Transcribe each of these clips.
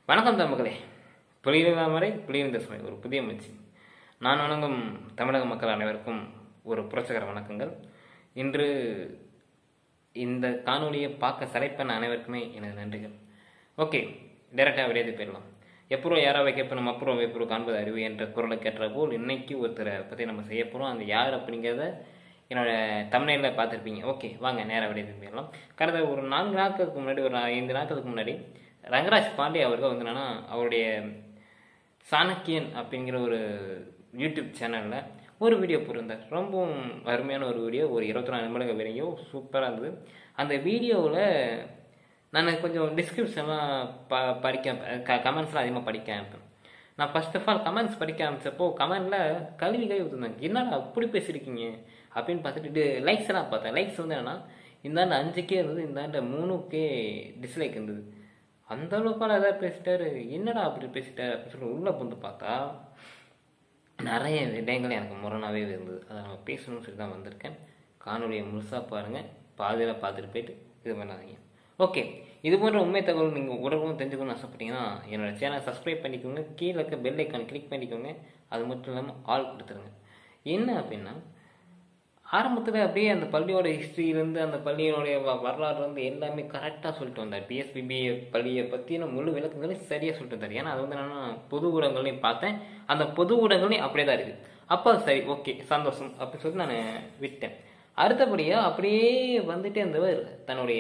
வணக்கம் தமிழர்களே புலியில்லாமரை புலியிருந்த சுமை ஒரு புதிய முயற்சி நான் வணங்கும் தமிழக மக்கள் அனைவருக்கும் ஒரு புரட்சகர வணக்கங்கள் இன்று இந்த காணொலியை பார்க்க செலக்ட் பண்ண அனைவருக்குமே எனது நன்றிகள் ஓகே டைரெக்டாக விடையது போயிடலாம் எப்போ யாராவது கேட்பணும் அப்புறம் எப்போ காண்பது அறிவு என்ற குரலை கேட்ட போல் இன்னைக்கு ஒருத்தரை பற்றி நம்ம செய்ய போகிறோம் அது யார் அப்படிங்கிறத என்னோட தமிழ்நிலையில் பார்த்துருப்பீங்க ஓகே வாங்க நேராக விடையது போயிடலாம் கடந்த ஒரு நான்கு நாட்களுக்கு முன்னாடி ஒரு ஐந்து நாட்களுக்கு முன்னாடி ரங்கராஜ் பாண்டே அவர்கள் வந்து என்னன்னா அவருடைய சாணக்கியன் அப்படிங்கிற ஒரு யூடியூப் சேனலில் ஒரு வீடியோ போட்டிருந்தார் ரொம்பவும் அருமையான ஒரு வீடியோ ஒரு இருபத்தி நாலு நிமிட வீடியோ சூப்பராக இருந்தது அந்த வீடியோவில் நான் கொஞ்சம் டிஸ்கிரிப்ஷன்லாம் ப படிக்க க கமெண்ட்ஸ்லாம் அதிகமாக படிக்க ஆரம்பிப்பேன் நான் ஃபர்ஸ்ட் ஆஃப் ஆல் கமெண்ட்ஸ் படிக்க ஆரம்பிச்சப்போ கமெண்டில் கல்வி கல்வி ஊற்றுந்தாங்க என்னடா அப்படி பேசியிருக்கீங்க அப்படின்னு பார்த்துட்டு லைக்ஸ் எல்லாம் பார்த்தேன் லைக்ஸ் வந்து என்னன்னா இந்தாண்ட அஞ்சுக்கே இருந்தது இந்தாண்ட மூணுக்கே டிஸ்லைக் இருந்தது அந்த அளவுக்கு ஏதாவது பேசிட்டாரு என்னடா அப்படி பேசிட்டாரு அப்படின்னு சொல்லி உள்ளே புந்து பார்த்தா நிறைய விடயங்கள் எனக்கு முரணாகவே இருந்தது அதை நம்ம பேசணும்னு சொல்லி தான் வந்திருக்கேன் காணொலியை முழுசாக பாருங்கள் பாதியில் பார்த்துட்டு போயிட்டு இது பண்ணாதீங்க ஓகே இது போன்ற உண்மை தகவல் நீங்கள் உடனும் தெரிஞ்சுக்கணும்னு ஆசைப்பட்டீங்கன்னா என்னோட சேனலை சப்ஸ்கிரைப் பண்ணிக்கோங்க கீழே இருக்க பெல் ஐக்கான் கிளிக் பண்ணிக்கோங்க அது மட்டும் இல்லாமல் ஆல் கொடுத்துருங்க என்ன அப்படின்னா ஆரம்பத்தில் அப்படியே அந்த பள்ளியோட ஹிஸ்ட்ரியிலேருந்து அந்த பள்ளியோடைய வ வரலாறு வந்து எல்லாமே கரெக்டாக சொல்லிட்டு வந்தார் பிஎஸ்பிபி பள்ளியை பற்றின முழு விளக்கங்களையும் சரியாக சொல்லிட்டு வந்தார் ஏன்னா அது வந்து நான் பொது ஊடகங்களையும் பார்த்தேன் அந்த பொது ஊடகங்களையும் அப்படியே தான் இருக்குது அப்போ சரி ஓகே சந்தோஷம் அப்படின்னு சொல்லிட்டு நான் விட்டேன் அடுத்தபடியாக அப்படியே வந்துட்டே இருந்தவர் தன்னுடைய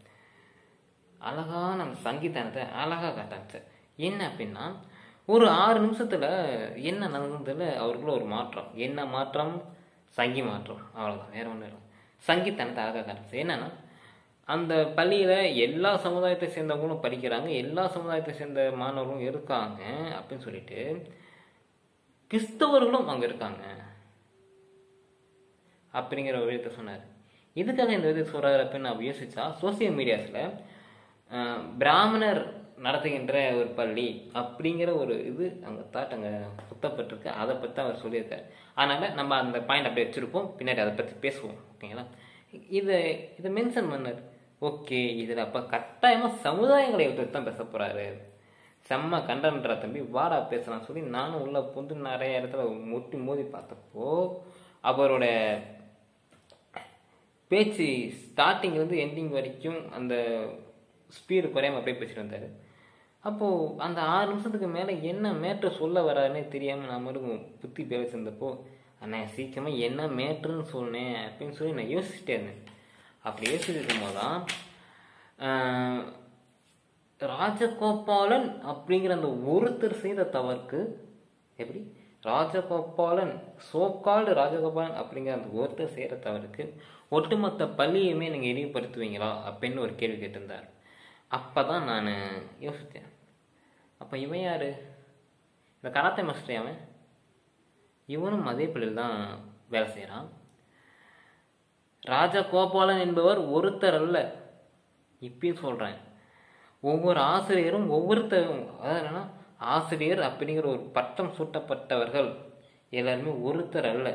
அழகான அந்த சங்கீதத்தை அழகாக காட்டாச்சு என்ன அப்படின்னா ஒரு ஆறு நிமிஷத்தில் என்ன நடந்ததில் அவருக்குள்ள ஒரு மாற்றம் என்ன மாற்றம் சங்கி மாற்றம் அவ்வளோதான் வேற ஒன்றும் இல்லை சங்கீதனத்தை அழகாக காட்டுச்சு என்னன்னா அந்த பள்ளியில் எல்லா சமுதாயத்தை சேர்ந்தவங்களும் படிக்கிறாங்க எல்லா சமுதாயத்தை சேர்ந்த மாணவர்களும் இருக்காங்க அப்படின்னு சொல்லிட்டு கிறிஸ்தவர்களும் அங்கே இருக்காங்க அப்படிங்கிற ஒரு விதத்தை சொன்னார் இதுக்காக இந்த விதத்தை சொல்கிறாரு அப்படின்னு நான் யோசிச்சா சோசியல் மீடியாஸில் பிராமணர் நடத்துகின்ற ஒரு பள்ளி அப்படிங்கிற ஒரு இது அங்கே தாட் அங்கே குத்தப்பட்டிருக்கு அதை பற்றி அவர் சொல்லியிருக்காரு அதனால் நம்ம அந்த பாயிண்ட் அப்படியே வச்சுருப்போம் பின்னாடி அதை பற்றி பேசுவோம் ஓகேங்களா இதை இதை மென்ஷன் பண்ணார் ஓகே இதில் அப்போ கட்டாயமாக சமுதாயங்களை விட்டு தான் பேச போகிறாரு செம்ம கண்டன்ற தம்பி வாடா பேசலாம் சொல்லி நானும் உள்ள புந்து நிறைய இடத்துல முட்டி மோதி பார்த்தப்போ அவரோட பேச்சு ஸ்டார்டிங்லேருந்து எண்டிங் வரைக்கும் அந்த ஸ்பீடு குறையாம அப்படியே பேசிட்டு வந்தார் அப்போது அந்த ஆறு நிமிஷத்துக்கு மேலே என்ன மேட்ரு சொல்ல வராருன்னே தெரியாமல் நான் மட்டும் புத்தி பேசியிருந்தப்போ அண்ணா சீக்கிரமாக என்ன மேட்ருன்னு சொன்னேன் அப்படின்னு சொல்லி நான் யோசிச்சுட்டே இருந்தேன் அப்படி யோசிச்சுட்டு இருக்கும்போது தான் ராஜகோபாலன் அப்படிங்கிற அந்த ஒருத்தர் செய்த தவறுக்கு எப்படி ராஜகோபாலன் சோக்கால்டு ராஜகோபாலன் அப்படிங்கிற அந்த ஒருத்தர் செய்கிற தவறுக்கு ஒட்டுமொத்த பள்ளியுமே நீங்கள் இழிவுபடுத்துவீங்களா அப்படின்னு ஒரு கேள்வி கேட்டிருந்தார் அப்போ தான் நான் யோசித்தேன் அப்போ இவன் யார் இந்த கராத்தே மாஸ்டர் அவன் இவனும் அதே பள்ளியில் தான் வேலை செய்கிறான் ராஜகோபாலன் என்பவர் ஒருத்தர் அல்ல இப்பயும் சொல்கிறேன் ஒவ்வொரு ஆசிரியரும் ஒவ்வொருத்தரும் அதாவது என்னன்னா ஆசிரியர் அப்படிங்கிற ஒரு பட்டம் சூட்டப்பட்டவர்கள் எல்லாருமே ஒருத்தர் அல்ல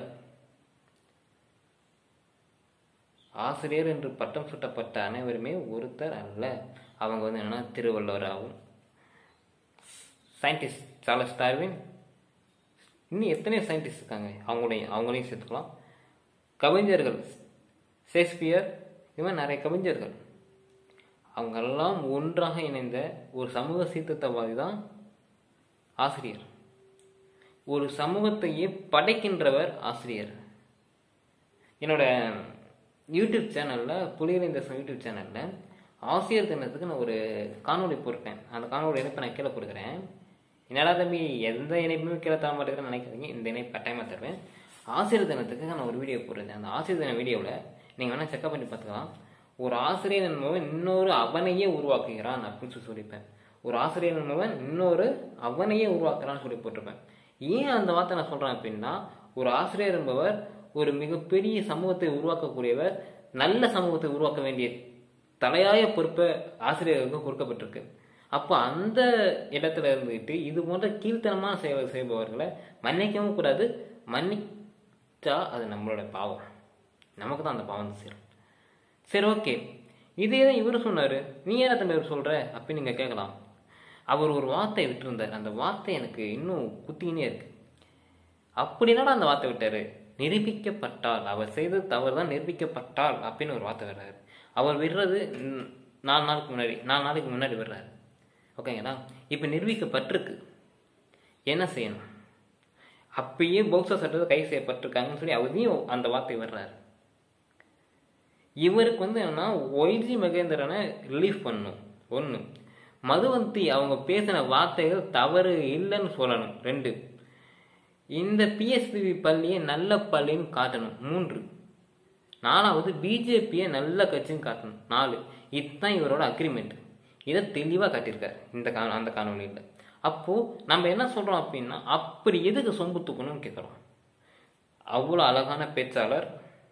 ஆசிரியர் என்று பட்டம் சூட்டப்பட்ட அனைவருமே ஒருத்தர் அல்ல அவங்க வந்து என்னன்னா திருவள்ளுவராகவும் சயின்டிஸ்ட் சார்லஸ் டார்வின் இன்னும் எத்தனையோ சயின்டிஸ்ட் இருக்காங்க அவங்களையும் அவங்களையும் சேர்த்துக்கலாம் கவிஞர்கள் ஷேக்ஸ்பியர் இது மாதிரி நிறைய கவிஞர்கள் அவங்கெல்லாம் ஒன்றாக இணைந்த ஒரு சமூக சீர்திருத்தவாதி தான் ஆசிரியர் ஒரு சமூகத்தையே படைக்கின்றவர் ஆசிரியர் என்னோட யூடியூப் சேனலில் புலிகளின் தேசம் யூடியூப் சேனலில் ஆசிரியர் தினத்துக்கு நான் ஒரு காணொலி போட்டிருக்கேன் அந்த காணொலி இணைப்பை நான் கீழே கொடுக்குறேன் என்னடா தம்பி எந்த இணைப்புமே கீழே தர மாட்டேங்குதுன்னு நினைக்காதீங்க இந்த இணைப்பு கட்டாயமாக தருவேன் ஆசிரியர் தினத்துக்கு நான் ஒரு வீடியோ போட்டிருந்தேன் அந்த ஆசிரியர் தின வீடியோவில் நீங்கள் வேணால் செக்அப் பண்ணி பார்த்துக்கலாம் ஒரு ஆசிரியர் என்பவன் இன்னொரு அவனையே உருவாக்குகிறான் அப்படின்னு சொல்லி சொல்லியிருப்பேன் ஒரு ஆசிரியர் என்பவன் இன்னொரு அவனையே உருவாக்குறான்னு சொல்லி போட்டிருப்பேன் ஏன் அந்த வார்த்தை நான் சொல்கிறேன் அப்படின்னா ஒரு ஆசிரியர் என்பவர் ஒரு மிகப்பெரிய சமூகத்தை உருவாக்கக்கூடியவர் நல்ல சமூகத்தை உருவாக்க வேண்டிய தலையாய பொறுப்பை ஆசிரியர்களுக்கு கொடுக்கப்பட்டிருக்கு அப்போ அந்த இடத்துல இருந்துக்கிட்டு இது போன்ற கீழ்த்தனமான செயலை செய்பவர்களை மன்னிக்கவும் கூடாது மன்னிச்சா அது நம்மளோட பாவம் நமக்கு தான் அந்த பாவம் சேரும் சரி ஓகே இதே தான் இவர் சொன்னார் நீ ஏன் தம்பி இவர் சொல்கிற அப்படின்னு நீங்கள் கேட்கலாம் அவர் ஒரு வார்த்தை விட்டுருந்தார் அந்த வார்த்தை எனக்கு இன்னும் குத்திக்கினே இருக்கு அப்படி என்னடா அந்த வார்த்தை விட்டாரு நிரூபிக்கப்பட்டால் அவர் செய்தது தவறு தான் நிரூபிக்கப்பட்டால் அப்படின்னு ஒரு வார்த்தை விடுறாரு அவர் விடுறது ம், நாலு நாளுக்கு முன்னாடி நாலு நாளைக்கு முன்னாடி விடுறாரு ஓகேங்களா இப்போ நிரூபிக்கப்பட்டிருக்கு என்ன செய்யணும் அப்பயே போக்சோ சட்டத்தை கை செய்யப்பட்டிருக்காங்கன்னு சொல்லி அவரையும் அந்த வார்த்தை விடுறாரு இவருக்கு வந்து என்னன்னா ஒய்ஜி மகேந்திரனை ரிலீஃப் பண்ணும் ஒன்று மதுவந்தி அவங்க பேசின வார்த்தைகள் தவறு இல்லைன்னு சொல்லணும் ரெண்டு இந்த பிஎஸ்பிவி பள்ளியை நல்ல பள்ளின்னு காட்டணும் மூன்று நாலாவது பிஜேபியை நல்ல கட்சின்னு காட்டணும் நாலு இதுதான் இவரோட அக்ரிமெண்ட் இதை தெளிவாக காட்டியிருக்காரு இந்த கா அந்த காணொலியில் அப்போது நம்ம என்ன சொல்கிறோம் அப்படின்னா அப்படி எதுக்கு சொம்பு தூக்கணும்னு கேட்குறோம் அவ்வளோ அழகான பேச்சாளர்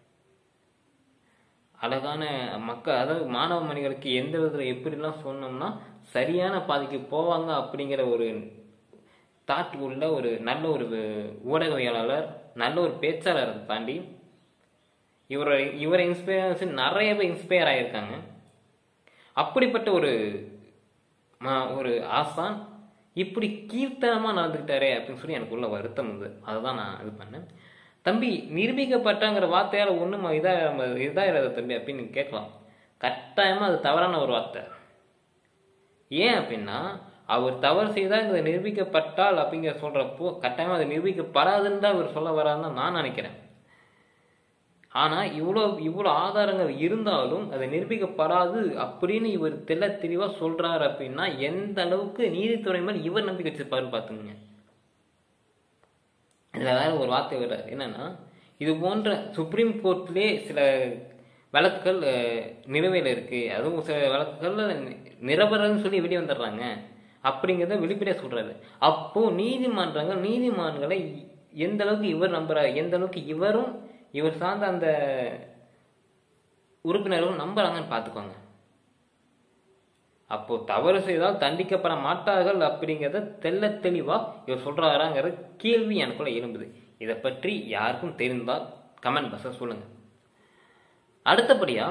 அழகான மக்கள் அதாவது மாணவ மணிகளுக்கு எந்த விதத்தில் எப்படிலாம் சொன்னோம்னா சரியான பாதைக்கு போவாங்க அப்படிங்கிற ஒரு தாட் உள்ள ஒரு நல்ல ஒரு ஊடகவியலாளர் நல்ல ஒரு பேச்சாளரை தாண்டி இவரை இவரை இன்ஸ்பயர் நிறைய பேர் இன்ஸ்பயர் ஆகியிருக்காங்க அப்படிப்பட்ட ஒரு ம- ஒரு ஆசான் இப்படி கீர்த்தனமாக நடந்துக்கிட்டாரே அப்படின்னு சொல்லி எனக்கு உள்ள வருத்தம் இருந்தது அதை தான் நான் இது பண்ணேன் தம்பி நிரூபிக்கப்பட்டாங்கிற வார்த்தையால் ஒன்றும் இதாக நம்ம இதாகிடாத தம்பி அப்படின்னு கேட்கலாம் கட்டாயமாக அது தவறான ஒரு வார்த்தை ஏன் அப்படின்னா அவர் தவறு செய்தால் இதை நிரூபிக்கப்பட்டால் அப்படிங்கிற சொல்கிறப்போ கட்டாயமாக அது நிரூபிக்கப்படாதுன்னு தான் இவர் சொல்ல வராதுன்னு தான் நான் நினைக்கிறேன் ஆனால் இவ்வளோ இவ்வளோ ஆதாரங்கள் இருந்தாலும் அது நிரூபிக்கப்படாது அப்படின்னு இவர் தெள்ள தெளிவாக சொல்கிறாரு அப்படின்னா எந்த அளவுக்கு நீதித்துறை மேல் இவர் நம்பிக்கை வச்சிருப்பாருன்னு பார்த்துங்க இதில் வேற ஒரு வார்த்தை வர்றாரு என்னன்னா இது போன்ற சுப்ரீம் கோர்ட்லேயே சில வழக்குகள் அஹ், நிலுவையில் இருக்கு அதுவும் சில வழக்குகள் நிரபரன்னு சொல்லி வெளியே வந்துடுறாங்க அப்படிங்கிறத வெளிப்படையாக சொல்றாரு அப்போ நீதிமன்றங்கள் நீதிமான்களை எந்த அளவுக்கு இவர் நம்புறாரு எந்த அளவுக்கு இவரும் இவர் சார்ந்த அந்த உறுப்பினர்களும் நம்புறாங்கன்னு பார்த்துக்கோங்க அப்போ தவறு செய்தால் தண்டிக்கப்பட மாட்டார்கள் அப்படிங்கிறத தெள்ள தெளிவா இவர் சொல்றாராங்கிற கேள்வி எனக்குள்ள எழும்புது இதை பற்றி யாருக்கும் தெரிந்தால் கமெண்ட் பாக்ஸில் சொல்லுங்க அடுத்தபடியா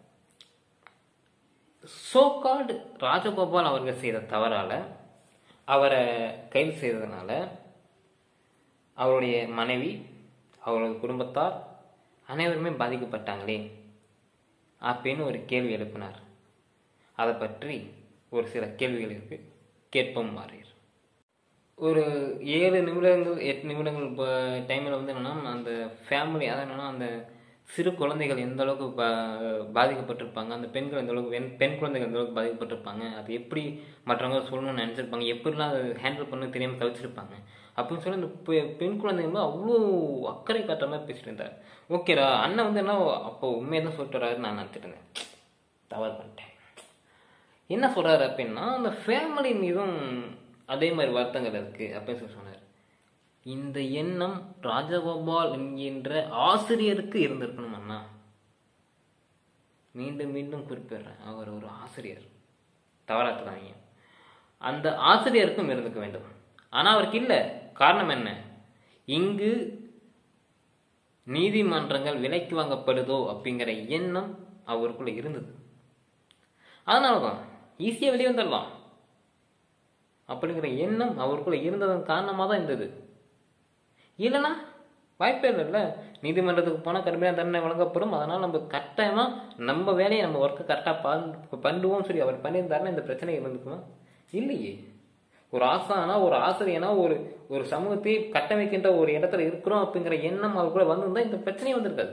சோகால்டு ராஜகோபால் அவர்கள் செய்த தவறால அவரை கைது செய்ததுனால அவருடைய மனைவி அவரது குடும்பத்தார் அனைவருமே பாதிக்கப்பட்டாங்களே அப்படின்னு ஒரு கேள்வி எழுப்பினார் அதை பற்றி ஒரு சில கேள்விகள் இருக்கு கேட்போம் மாறீர் ஒரு ஏழு நிமிடங்கள் எட்டு நிமிடங்கள் இப்போ டைமில் வந்து என்னன்னா அந்த ஃபேமிலி அதாவது என்னன்னா அந்த சிறு குழந்தைகள் எந்த அளவுக்கு பா பாதிக்கப்பட்டிருப்பாங்க அந்த பெண்கள் எந்த அளவுக்கு வெண்- பெண் குழந்தைகள் எந்த அளவுக்கு பாதிக்கப்பட்டிருப்பாங்க அது எப்படி மற்றவங்க சொல்லணும்னு நினச்சிருப்பாங்க எப்படிலாம் அதை ஹேண்டில் பண்ண தெரியாமல் தவிச்சிருப்பாங்க அப்படின்னு சொல்லி அந்த பெ- பெண் குழந்தைங்க வந்து அவ்வளோ அக்கறை காட்டுற மாதிரி பேசிட்டு இருந்தார் ஓகேடா அண்ணன் வந்து என்ன அப்போ உண்மையை தான் சொல்லிட்டு வர்றாருன்னு நான் நினச்சிட்டு இருந்தேன் தவறு பண்ணிட்டேன் என்ன சொல்றாரு அப்படின்னா அந்த ஃபேமிலி மீதும் அதே மாதிரி வருத்தங்கள் இருக்கு அப்படின்னு சொல்லி சொன்னார் இந்த எண்ணம் ராஜகோபால் என்கின்ற ஆசிரியருக்கு இருந்திருக்கணும் அண்ணா மீண்டும் மீண்டும் குறிப்பிடுறேன் அவர் ஒரு ஆசிரியர் தவறாக்குறாங்க அந்த ஆசிரியருக்கும் இருந்துக்க வேண்டும் ஆனால் அவருக்கு இல்லை காரணம் என்ன இங்கு நீதிமன்றங்கள் விலைக்கு வாங்கப்படுதோ அப்படிங்கிற எண்ணம் அவருக்குள்ள இருந்தது அதனால தான் ஈஸியாக வெளியே வந்துடலாம் அப்படிங்கிற எண்ணம் அவருக்குள்ள இருந்ததன் காரணமாக தான் இருந்தது இல்லைன்னா வாய்ப்பே இல்லைல்ல நீதிமன்றத்துக்கு போனால் கடுமையான தண்டனை வழங்கப்படும் அதனால் நம்ம கட்டாயமாக நம்ம வேலையை நம்ம ஒர்க்கை கரெக்டாக பண்ணுவோம் சொல்லி அவர் பண்ணியிருந்தாருன்னா இந்த பிரச்சனை இருந்துக்குமா இல்லையே ஒரு ஆசானா ஒரு ஆசிரியனா ஒரு ஒரு சமூகத்தை கட்டமைக்கின்ற ஒரு இடத்துல இருக்கிறோம் அப்படிங்கிற எண்ணம் அவருக்குள்ள வந்திருந்தா இந்த பிரச்சனையே வந்திருக்காது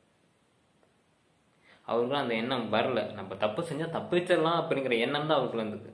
அவருக்கு அந்த எண்ணம் வரல நம்ம தப்பு செஞ்சா தப்பிச்சிடலாம் அப்படிங்கிற எண்ணம் தான் அவருக்குள்ள இருந்தது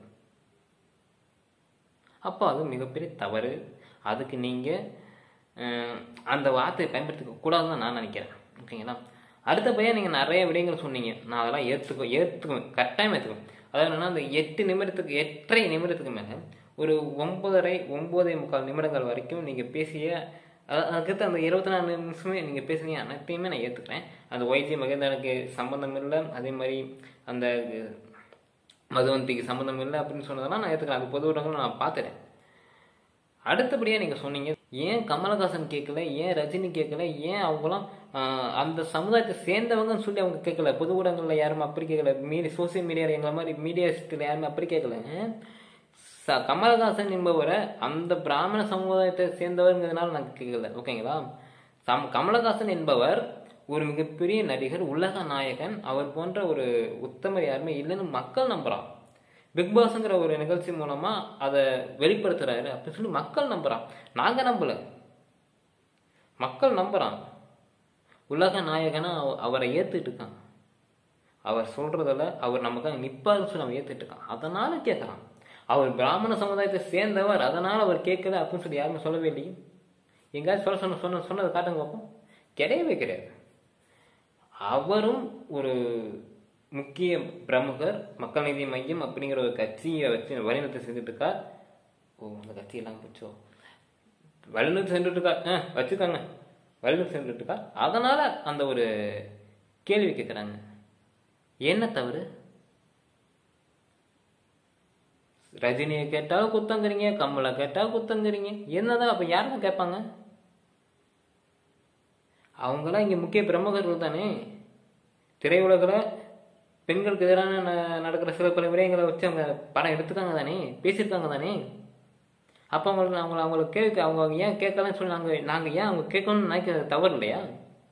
அப்போ அது மிகப்பெரிய தவறு அதுக்கு நீங்கள் அந்த வார்த்தையை பயன்படுத்திக்க கூடாதுன்னு தான் நான் நினைக்கிறேன் ஓகேங்களா அடுத்தபடியாக நீங்கள் நிறைய விடயங்கள் சொன்னீங்க நான் அதெல்லாம் ஏற்றுக்கோ ஏற்றுக்குவேன் கட்டாயம் ஏற்றுக்குவேன் அதாவது என்னன்னா அந்த எட்டு நிமிடத்துக்கு எட்டரை நிமிடத்துக்கு மேலே ஒரு ஒன்பதரை ஒன்பதே முக்கால் நிமிடங்கள் வரைக்கும் நீங்கள் பேசிய அ- அதுக்கடுத்து அந்த இருபத்தி நாலு நிமிஷமே நீங்கள் பேசுனீங்க அனைத்தையுமே நான் ஏற்றுக்கிறேன் அந்த ஒய்ஜி மகேந்திரனுக்கு சம்மந்தம் இல்லை அதே மாதிரி அந்த மதுவந்திக்கு சம்மந்தம் இல்லை அப்படின்னு சொன்னதெல்லாம் நான் ஏற்றுக்கிறேன் அது பொது ஊடகங்கள் நான் பார்த்துட்டேன் அடுத்தபடியாக நீங்கள் சொன்னீங்க ஏன் கமலஹாசன் கேட்கல ஏன் ரஜினி கேட்கல ஏன் அவங்களாம் ஆஹ், அந்த சமுதாயத்தை சேர்ந்தவங்கன்னு சொல்லி அவங்க கேட்கல பொது ஊடகங்களில் யாரும் அப்படி கேட்கல மீடியா சோசியல் மீடியாவில் எங்களை மாதிரி மீடியாஸ்டில் யாருமே அப்படி கேட்கல ச கமலஹாசன் என்பவரை அந்த பிராமண சமுதாயத்தை சேர்ந்தவருங்கிறதுனால நான் கேட்கல ஓகேங்களா சம் கமலஹாசன் என்பவர் ஒரு மிகப்பெரிய நடிகர் உலக நாயகன் அவர் போன்ற ஒரு உத்தமர் யாருமே இல்லைன்னு மக்கள் நம்புறான் பிக் பாஸ்ங்கிற ஒரு நிகழ்ச்சி மூலமா அதை வெளிப்படுத்துறாரு அப்படின்னு சொல்லி மக்கள் நம்புறான் நாங்க நம்பல மக்கள் நம்புறான் உலக நாயகனா அவ- அவரை ஏத்துட்டு இருக்கான் அவர் சொல்றதில் அவர் நமக்காக நிப்பாருன்னு சொல்லி அவன் ஏத்துட்டு இருக்கான் அதனால கேட்கறான் அவர் பிராமண சமுதாயத்தை சேர்ந்தவர் அதனால அவர் கேட்கல அப்படின்னு சொல்லி யாருமே சொல்லவே இல்லையே எங்கேயாவது சொல்ல சொன்ன சொன்ன சொன்னதை காட்டுங்க பார்ப்போம் கிடையவே கிடையாது அவரும் ஒரு முக்கிய பிரமுகர் மக்கள் நீதி மையம் அப்படிங்கிற ஒரு கட்சியை வச்சு வழிநடத்தி செஞ்சுட்டு இருக்கார் ஓ அந்த கட்சி எல்லாம் போச்சோ வழிநடத்தி சென்றுட்டு இருக்கா ஆ வச்சுக்கோங்க வழிநடத்தி சென்றுட்டு இருக்கா அதனால அந்த ஒரு கேள்வி கேட்குறாங்க என்ன தவறு ரஜினியை கேட்டால் குத்தங்கிறீங்க கமலை கேட்டால் குத்தங்கிறீங்க என்னதான் அப்போ யாருங்க கேட்பாங்க அவங்களாம் இங்கே முக்கிய பிரமுகர்கள் தானே திரையுலகில் பெண்களுக்கு எதிரான ந- நடக்கிற சில பல விடயங்களை வச்சு அவங்க படம் எடுத்துக்காங்க தானே பேசியிருக்காங்க தானே அப்போ அவங்களுக்கு அவங்கள அவங்கள கேட்க அவங்க ஏன் கேட்கலன்னு சொல்லி நாங்கள் நாங்கள் ஏன் அவங்க கேட்கணும்னு நினைக்கிறது தவறு இல்லையா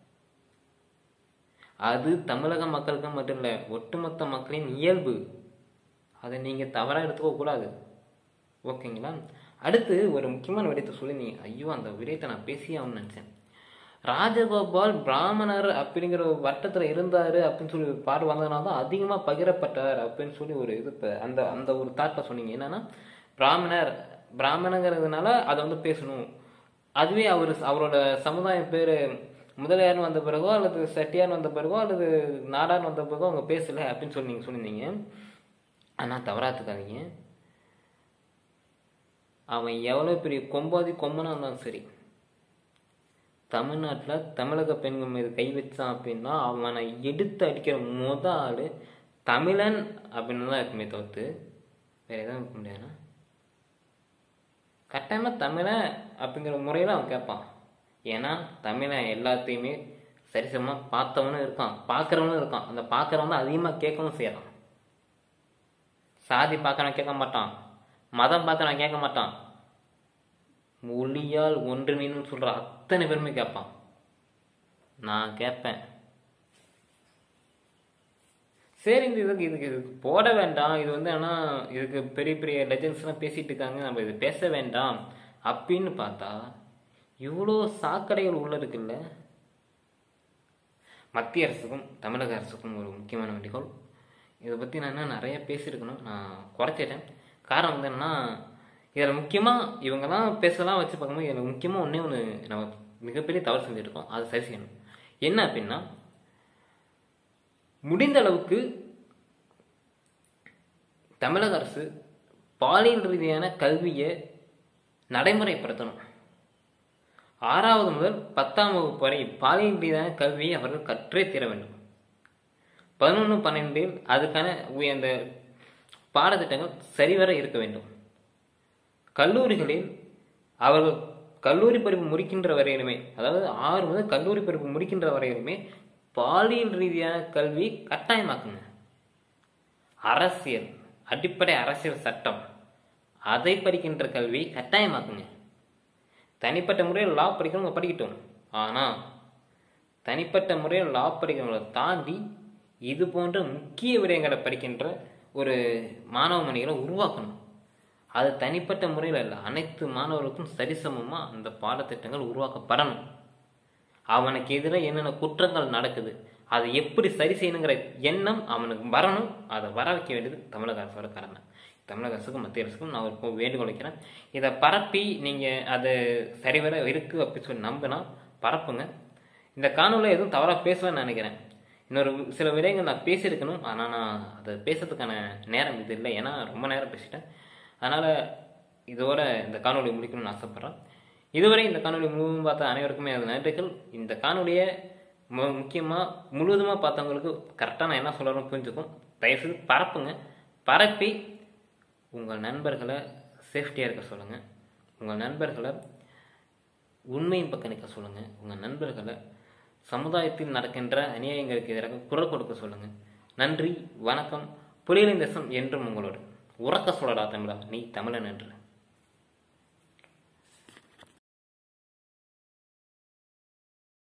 அது தமிழக மக்களுக்கு மட்டும் இல்லை ஒட்டுமொத்த மக்களின் இயல்பு அதை நீங்கள் தவறாக எடுத்துக்க கூடாது ஓகேங்களா அடுத்து ஒரு முக்கியமான விடயத்தை சொல்லி நீ ஐயோ அந்த விடயத்தை நான் பேசியே ஆகணும்னு நினச்சேன் ராஜகோபால் பிராமணர் அப்படிங்கிற ஒரு வட்டத்தில் இருந்தார் அப்படின்னு சொல்லி ஒரு பாடு வந்ததுனால தான் அதிகமாக பகிரப்பட்டார் அப்படின்னு சொல்லி ஒரு இது இப்போ அந்த அந்த ஒரு தாட்டை சொன்னீங்க என்னன்னா பிராமணர் பிராமணங்கிறதுனால அதை வந்து பேசணும் அதுவே அவர் அவரோட சமுதாயம் பேர் முதலியார்னு வந்த பிறகோ அல்லது செட்டியார்னு வந்த பிறகோ அல்லது நாடார்னு வந்த பிறகோ அவங்க பேசலை அப்படின்னு சொல்லி நீங்கள் சொல்லியிருந்தீங்க ஆனால் தவறாத்துக்காதீங்க அவன் எவ்வளோ பெரிய கொம்பாதி கொம்பனா இருந்தாலும் சரி தமிழ்நாட்டில் தமிழக பெண்கள் மீது கை வச்சான் அப்படின்னா அவனை எடுத்து அடிக்கிற முத ஆள் தமிழன் அப்படின்னு தான் இருக்குமே தவிர்த்து வேற எதுவும் இருக்க முடியாதுண்ணா கட்டாயமாக தமிழன் அப்படிங்கிற முறையில் அவன் கேட்பான் ஏன்னா தமிழன் எல்லாத்தையுமே சரிசமமாக பார்த்தவனும் இருக்கான் பார்க்குறவனும் இருக்கான் அந்த பார்க்குறவன் தான் அதிகமாக கேட்கவும் செய்கிறான் சாதி பார்க்கறவன் கேட்க மாட்டான் மதம் பார்க்கறவன் கேட்க மாட்டான் மொழியால் ஒன்றிணைன்னு சொல்ற அத்தனை பேருமே கேட்பான் நான் கேட்பேன் சரி இந்த இதுக்கு இதுக்கு இது போட வேண்டாம் இது வந்து ஆனால் இதுக்கு பெரிய பெரிய லெஜண்ட்ஸ்லாம் பேசிட்டு இருக்காங்க நம்ம இது பேச வேண்டாம் அப்படின்னு பார்த்தா இவ்வளோ சாக்கடைகள் உள்ள இருக்குல்ல மத்திய அரசுக்கும் தமிழக அரசுக்கும் ஒரு முக்கியமான வேண்டுகோள் இதை பற்றி நான் இன்னும் நிறைய பேசியிருக்கணும் நான் குறைச்சிட்டேன் காரணம் வந்து என்னன்னா இதில் முக்கியமாக இவங்கெல்லாம் பேசலாம் வச்சு பார்க்கும்போது இதில் முக்கியமாக ஒன்றே ஒன்று நம்ம மிகப்பெரிய தவறு செஞ்சுருக்கோம் அதை சரி செய்யணும் என்ன அப்படின்னா முடிந்த அளவுக்கு தமிழக அரசு பாலியல் ரீதியான கல்வியை நடைமுறைப்படுத்தணும் ஆறாவது முதல் பத்தாம் வகுப்பு வரை பாலியல் ரீதியான கல்வியை அவர்கள் கற்றே தீர வேண்டும் பதினொன்று பன்னெண்டில் அதுக்கான உய- அந்த பாடத்திட்டங்கள் சரிவர இருக்க வேண்டும் கல்லூரிகளில் அவர்கள் கல்லூரி படிப்பு முடிக்கின்ற வரையிலுமே அதாவது ஆறு முதல் கல்லூரி படிப்பு முடிக்கின்ற வரையிலுமே பாலியல் ரீதியான கல்வி கட்டாயமாக்குங்க அரசியல் அடிப்படை அரசியல் சட்டம் அதை படிக்கின்ற கல்வி கட்டாயமாக்குங்க தனிப்பட்ட முறையில் லா படிக்கிறவங்க படிக்கட்டும் ஆனால் தனிப்பட்ட முறையில் லா படிக்கிறவங்களை தாண்டி இது போன்ற முக்கிய விடயங்களை படிக்கின்ற ஒரு மாணவ மணிகளை உருவாக்கணும் அது தனிப்பட்ட முறையில் இல்லை அனைத்து மாணவர்களுக்கும் சரிசமமாக அந்த பாடத்திட்டங்கள் உருவாக்கப்படணும் அவனுக்கு எதிராக என்னென்ன குற்றங்கள் நடக்குது அதை எப்படி சரி செய்யணுங்கிற எண்ணம் அவனுக்கு வரணும் அதை வர வைக்க வேண்டியது தமிழக அரசோட கடமை தமிழக அரசுக்கும் மத்திய அரசுக்கும் நான் ஒரு வேண்டுகோள் வைக்கிறேன் இதை பரப்பி நீங்கள் அது சரிவர இருக்குது அப்படின்னு சொல்லி நம்பினா பரப்புங்க இந்த காணொலியில் எதுவும் தவறாக பேசலன்னு நினைக்கிறேன் இன்னொரு சில விடயங்கள் நான் பேசியிருக்கணும் ஆனால் நான் அதை பேசுறதுக்கான நேரம் இது இல்லை ஏன்னா ரொம்ப நேரம் பேசிட்டேன் அதனால் இதோட இந்த காணொலி முடிக்கணும்னு ஆசைப்பட்றேன் இதுவரை இந்த காணொலி முழுவதும் பார்த்த அனைவருக்குமே அது நன்றிகள் இந்த காணொலியை மு முக்கியமாக முழுவதுமாக பார்த்தவங்களுக்கு கரெக்டாக நான் என்ன சொல்கிறேன்னு புரிஞ்சுக்கும் தயவுசெய்து பரப்புங்க பரப்பி உங்கள் நண்பர்களை சேஃப்டியாக இருக்க சொல்லுங்கள் உங்கள் நண்பர்களை உண்மையின் பக்கம் நிற்க சொல்லுங்கள் உங்கள் நண்பர்களை சமுதாயத்தில் நடக்கின்ற அநியாயங்களுக்கு எதிராக குரல் கொடுக்க சொல்லுங்கள் நன்றி வணக்கம் புலிகளின் தேசம் என்றும் உங்களோடு உறக்க சொல்லடா தமிழா நீ தமிழன் என்று